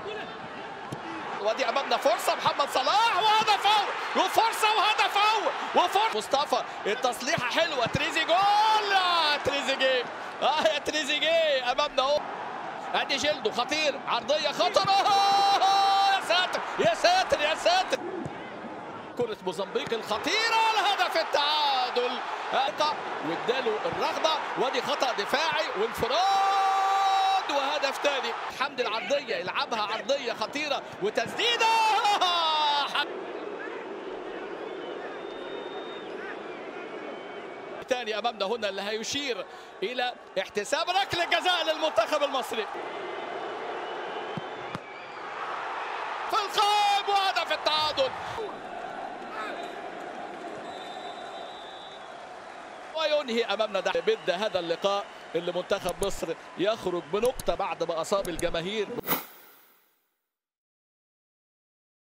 ودي امامنا فرصه محمد صلاح وهدف اول وفرصه وهدف اول وفرصه مصطفى التصليحه حلوه تريزي جول آه تريزيجيه اه يا تريزيجيه امامنا اهو ادي جلده خطير عرضيه خطر آه يا ساتر يا ساتر يا ساتر كرة موزمبيق الخطيرة لهدف التعادل واداله الرغبة ودي خطأ دفاعي وانفراد وهدف تاني حمد العرضية يلعبها عرضية خطيرة وتسديدة تاني امامنا هنا اللي هيشير الى احتساب ركله جزاء للمنتخب المصري في القائم وهدف التعادل وينهي امامنا ده بد هذا اللقاء اللي منتخب مصر يخرج بنقطه بعد ما اصاب الجماهير